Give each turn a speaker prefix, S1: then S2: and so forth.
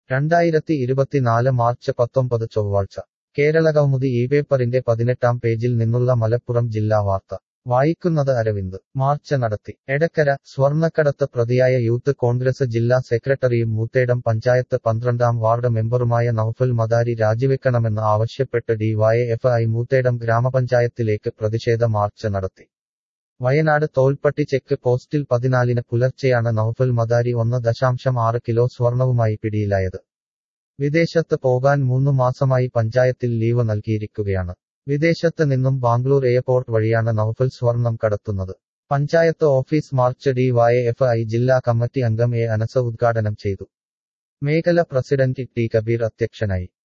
S1: രണ്ടായിരത്തി ഇരുപത്തിനാല് മാർച്ച് പത്തൊമ്പത് ചൊവ്വാഴ്ച കേരളകൗമുദി ഈ പേപ്പറിന്റെ പതിനെട്ടാം പേജിൽ നിന്നുള്ള മലപ്പുറം ജില്ലാ വാർത്ത വായിക്കുന്നത് അരവിന്ദ് മാർച്ച് നടത്തി എടക്കര സ്വർണ്ണക്കടത്ത് പ്രതിയായ യൂത്ത് കോൺഗ്രസ് ജില്ലാ സെക്രട്ടറിയും മൂത്തേടം പഞ്ചായത്ത് പന്ത്രണ്ടാം വാർഡ് മെമ്പറുമായ നൌഫൽ മദാരി രാജിവെക്കണമെന്ന് ആവശ്യപ്പെട്ട് ഡിവൈഎഫ്ഐ മൂത്തേടം ഗ്രാമപഞ്ചായത്തിലേക്ക് പ്രതിഷേധ മാർച്ച് നടത്തി വയനാട് തോൽപ്പട്ടി ചെക്ക് പോസ്റ്റിൽ പതിനാലിന് പുലർച്ചെയാണ് നൌഫൽ മദാരി ഒന്ന് ദശാംശം ആറ് കിലോ സ്വർണവുമായി പിടിയിലായത് വിദേശത്ത് പോകാൻ മൂന്നു മാസമായി പഞ്ചായത്തിൽ ലീവ് നൽകിയിരിക്കുകയാണ് വിദേശത്ത് നിന്നും ബാംഗ്ലൂർ എയർപോർട്ട് വഴിയാണ് നൌഫൽ സ്വർണം കടത്തുന്നത് പഞ്ചായത്ത് ഓഫീസ് മാർച്ച് ഡിവൈഎഫ്ഐ ജില്ലാ കമ്മിറ്റി അംഗം എ അനസ ഉദ്ഘാടനം ചെയ്തു മേഖല പ്രസിഡന്റ് ടി കബീർ അധ്യക്ഷനായി